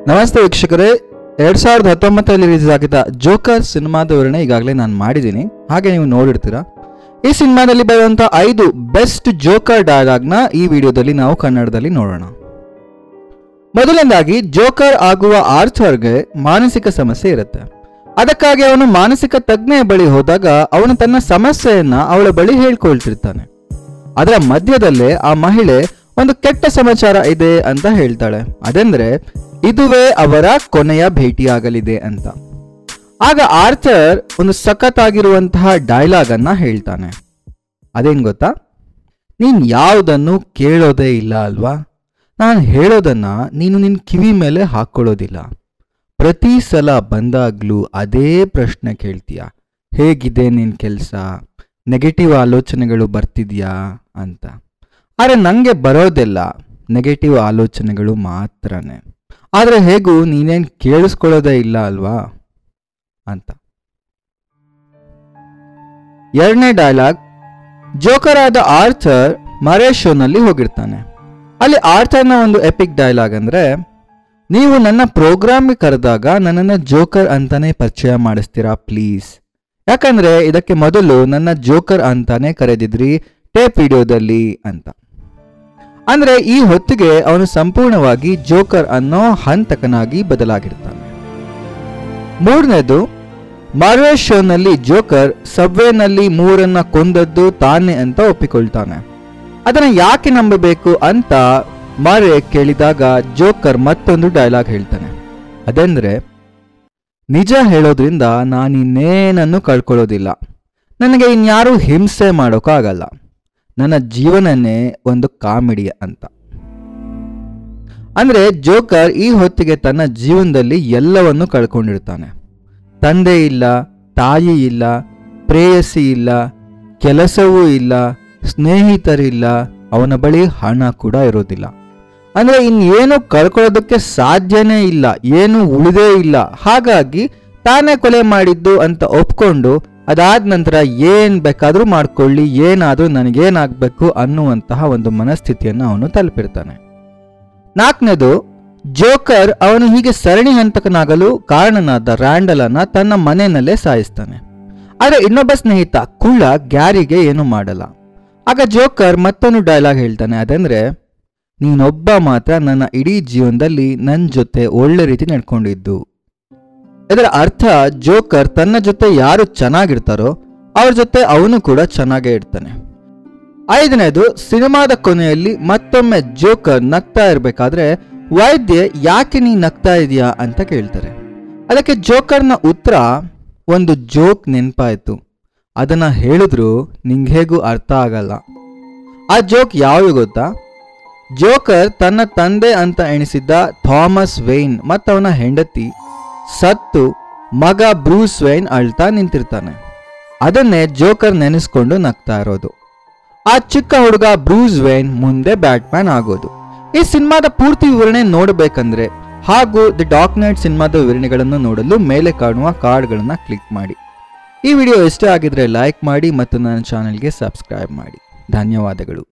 ನಮಸ್ತೆ ವೀಕ್ಷಕರೇ ಎರಡ್ ಸಾವಿರದ ಹತ್ತೊಂಬತ್ತರಲ್ಲಿ ರಿಲೀಸ್ ಆಗಿದ್ದ ಜೋಕರ್ ಸಿನಿಮಾದ ವಿವರಣೆ ಈಗಾಗಲೇ ನಾನು ಮಾಡಿದ್ದೀನಿ ಹಾಗೆ ನೀವು ನೋಡಿರ್ತೀರಾ ಈ ಸಿನಿಮಾದಲ್ಲಿ ಬರುವಂತ ಐದು ಬೆಸ್ಟ್ ಜೋಕರ್ ಡೈಲಾಗ್ನ ಈ ವಿಡಿಯೋದಲ್ಲಿ ನಾವು ಕನ್ನಡದಲ್ಲಿ ನೋಡೋಣ ಮೊದಲನೇದಾಗಿ ಜೋಕರ್ ಆಗುವ ಆರ್ಥರ್ಗೆ ಮಾನಸಿಕ ಸಮಸ್ಯೆ ಇರುತ್ತೆ ಅದಕ್ಕಾಗಿ ಅವನು ಮಾನಸಿಕ ತಜ್ಞೆಯ ಬಳಿ ಹೋದಾಗ ಅವನು ತನ್ನ ಸಮಸ್ಯೆಯನ್ನ ಅವಳ ಬಳಿ ಹೇಳ್ಕೊಳ್ತಿರ್ತಾನೆ ಅದರ ಮಧ್ಯದಲ್ಲೇ ಆ ಮಹಿಳೆ ಒಂದು ಕೆಟ್ಟ ಸಮಾಚಾರ ಇದೆ ಅಂತ ಹೇಳ್ತಾಳೆ ಅದೆಂದ್ರೆ ಇದುವೇ ಅವರ ಕೊನೆಯ ಭೇಟಿಯಾಗಲಿದೆ ಅಂತ ಆಗ ಆರ್ಥರ್ ಒಂದು ಸಖತ್ತಾಗಿರುವಂತಹ ಡೈಲಾಗ್ ಅನ್ನ ಹೇಳ್ತಾನೆ ಅದೇನ್ ಗೊತ್ತಾ ನೀನ್ ಯಾವುದನ್ನು ಕೇಳೋದೇ ಇಲ್ಲ ಅಲ್ವಾ ನಾನು ಹೇಳೋದನ್ನ ನೀನು ನಿನ್ನ ಕಿವಿ ಮೇಲೆ ಹಾಕೊಳ್ಳೋದಿಲ್ಲ ಪ್ರತಿ ಸಲ ಬಂದಾಗ್ಲೂ ಅದೇ ಪ್ರಶ್ನೆ ಕೇಳ್ತೀಯ ಹೇಗಿದೆ ನಿನ್ನ ಕೆಲಸ ನೆಗೆಟಿವ್ ಆಲೋಚನೆಗಳು ಬರ್ತಿದ್ಯಾ ಅಂತ ಆದರೆ ನನಗೆ ಬರೋದೆಲ್ಲ ನೆಗೆಟಿವ್ ಆಲೋಚನೆಗಳು ಮಾತ್ರನೇ ಆದರೆ ಹೇಗೂ ನೀನೇನು ಕೇಳಿಸ್ಕೊಳ್ಳೋದೇ ಇಲ್ಲ ಅಲ್ವಾ ಅಂತ ಎರಡನೇ ಡೈಲಾಗ್ ಜೋಕರ್ ಆದ ಆರ್ಥರ್ ಮರೇ ಶೋನಲ್ಲಿ ಹೋಗಿರ್ತಾನೆ ಅಲ್ಲಿ ಆರ್ಥರ್ನ ಒಂದು ಎಪಿಕ್ ಡೈಲಾಗ್ ಅಂದ್ರೆ ನೀವು ನನ್ನ ಪ್ರೋಗ್ರಾಮ್ಗೆ ಕರೆದಾಗ ನನ್ನನ್ನು ಜೋಕರ್ ಅಂತಾನೆ ಪರಿಚಯ ಮಾಡಿಸ್ತೀರಾ ಪ್ಲೀಸ್ ಯಾಕಂದ್ರೆ ಇದಕ್ಕೆ ಮೊದಲು ನನ್ನ ಜೋಕರ್ ಅಂತಾನೆ ಕರೆದಿದ್ರಿ ಟೇಪ್ ವಿಡಿಯೋದಲ್ಲಿ ಅಂತ ಅಂದ್ರೆ ಈ ಹೊತ್ತಿಗೆ ಅವನು ಸಂಪೂರ್ಣವಾಗಿ ಜೋಕರ್ ಅನ್ನೋ ಹಂತಕನಾಗಿ ಬದಲಾಗಿರ್ತಾನೆ ಮೂರನೇದು ಮಾರ್ವೆ ಶೋನಲ್ಲಿ ಜೋಕರ್ ಸಬ್ವೇನಲ್ಲಿ ಮೂರನ್ನ ಕೊಂದದ್ದು ತಾನೇ ಅಂತ ಒಪ್ಪಿಕೊಳ್ತಾನೆ ಅದನ್ನ ಯಾಕೆ ನಂಬಬೇಕು ಅಂತ ಮಾರೆ ಕೇಳಿದಾಗ ಜೋಕರ್ ಮತ್ತೊಂದು ಡೈಲಾಗ್ ಹೇಳ್ತಾನೆ ಅതെಂದ್ರೆ ನಿಜ ಹೇಳೋದ್ರಿಂದ ನಾನಿನ್ನೇನನ್ನು ಕಳ್ಕೊಳ್ಳೋದಿಲ್ಲ ನನಗೆ ಇನ್ಯಾರೂ ಹಿಂಸೆ ಮಾಡೋಕ್ಕಾಗಲ್ಲ ನನ್ನ ಜೀವನನೇ ಒಂದು ಕಾಮಿಡಿ ಅಂತ ಅಂದ್ರೆ ಜೋಕರ್ ಈ ಹೊತ್ತಿಗೆ ತನ್ನ ಜೀವನದಲ್ಲಿ ಎಲ್ಲವನ್ನು ಕಳ್ಕೊಂಡಿರ್ತಾನೆ ತಂದೆ ಇಲ್ಲ ತಾಯಿ ಇಲ್ಲ ಪ್ರೇಯಸಿ ಇಲ್ಲ ಕೆಲಸವೂ ಇಲ್ಲ ಸ್ನೇಹಿತರಿಲ್ಲ ಅವನ ಬಳಿ ಹಣ ಕೂಡ ಇರೋದಿಲ್ಲ ಅಂದ್ರೆ ಇನ್ನೇನು ಕಳ್ಕೊಳ್ಳೋದಕ್ಕೆ ಸಾಧ್ಯನೇ ಇಲ್ಲ ಏನು ಉಳಿದೇ ಇಲ್ಲ ಹಾಗಾಗಿ ತಾನೇ ಕೊಲೆ ಮಾಡಿದ್ದು ಅಂತ ಒಪ್ಕೊಂಡು ಅದಾದ ನಂತರ ಏನ್ ಬೇಕಾದ್ರೂ ಮಾಡ್ಕೊಳ್ಳಿ ಏನಾದ್ರೂ ನನಗೇನಾಗಬೇಕು ಅನ್ನುವಂತಹ ಒಂದು ಮನಸ್ಥಿತಿಯನ್ನು ಅವನು ತಲುಪಿರ್ತಾನೆ ನಾಲ್ಕನೇದು ಜೋಕರ್ ಅವನು ಹೀಗೆ ಸರಣಿ ಹಂತಕನಾಗಲು ಕಾರಣನಾದ ರ್ಯಾಂಡಲ್ ಅನ್ನ ತನ್ನ ಮನೆಯಲ್ಲೇ ಸಾಯಿಸ್ತಾನೆ ಆದ್ರೆ ಇನ್ನೊಬ್ಬ ಸ್ನೇಹಿತ ಕುಳ್ಳ ಗ್ಯಾರಿಗೆ ಏನು ಮಾಡಲ್ಲ ಆಗ ಜೋಕರ್ ಮತ್ತೊಂದು ಡೈಲಾಗ್ ಹೇಳ್ತಾನೆ ಅದಂದ್ರೆ ನೀನೊಬ್ಬ ಮಾತ್ರ ನನ್ನ ಇಡೀ ಜೀವನದಲ್ಲಿ ನನ್ನ ಜೊತೆ ಒಳ್ಳೆ ರೀತಿ ನಡ್ಕೊಂಡಿದ್ದು ಇದರ ಅರ್ಥ ಜೋಕರ್ ತನ್ನ ಜೊತೆ ಯಾರು ಚೆನ್ನಾಗಿರ್ತಾರೋ ಅವ್ರ ಜೊತೆ ಅವನು ಕೂಡ ಚೆನ್ನಾಗೇ ಇರ್ತಾನೆ ಐದನೇದು ಸಿನಿಮಾದ ಕೊನೆಯಲ್ಲಿ ಮತ್ತೊಮ್ಮೆ ಜೋಕರ್ ನಗ್ತಾ ಇರಬೇಕಾದ್ರೆ ವೈದ್ಯ ಯಾಕೆ ನೀ ನಗ್ತಾ ಇದೀಯಾ ಅಂತ ಕೇಳ್ತಾರೆ ಅದಕ್ಕೆ ಜೋಕರ್ನ ಉತ್ತರ ಒಂದು ಜೋಕ್ ನೆನಪಾಯ್ತು ಅದನ್ನ ಹೇಳಿದ್ರು ನಿಂಗೆ ಹೇಗೂ ಅರ್ಥ ಆಗಲ್ಲ ಆ ಜೋಕ್ ಯಾವುದು ಗೊತ್ತಾ ಜೋಕರ್ ತನ್ನ ತಂದೆ ಅಂತ ಎಣಿಸಿದ್ದ ಥಾಮಸ್ ವೇಯ್ನ್ ಮತ್ತವನ ಹೆಂಡತಿ ಸತ್ತು ಮಗ ಬ್ರೂಸ್ ವೇಯ್ನ್ ಅಳ್ತಾ ನಿಂತಿರ್ತಾನೆ ಅದನ್ನೇ ಜೋಕರ್ ನೆನೆಸ್ಕೊಂಡು ನಗ್ತಾ ಇರೋದು ಆ ಚಿಕ್ಕ ಹುಡುಗ ಬ್ರೂಸ್ ವೇನ್ ಮುಂದೆ ಬ್ಯಾಟ್ಮ್ಯಾನ್ ಆಗೋದು ಈ ಸಿನಿಮಾದ ಪೂರ್ತಿ ವಿವರಣೆ ನೋಡಬೇಕಂದ್ರೆ ಹಾಗೂ ದಿ ಡಾಕ್ ನೈಟ್ ಸಿನಿಮಾದ ವಿವರಣೆಗಳನ್ನು ನೋಡಲು ಮೇಲೆ ಕಾಣುವ ಕಾರ್ಡ್ಗಳನ್ನು ಕ್ಲಿಕ್ ಮಾಡಿ ಈ ವಿಡಿಯೋ ಇಷ್ಟ ಆಗಿದ್ರೆ ಲೈಕ್ ಮಾಡಿ ಮತ್ತು ನನ್ನ ಚಾನೆಲ್ಗೆ ಸಬ್ಸ್ಕ್ರೈಬ್ ಮಾಡಿ ಧನ್ಯವಾದಗಳು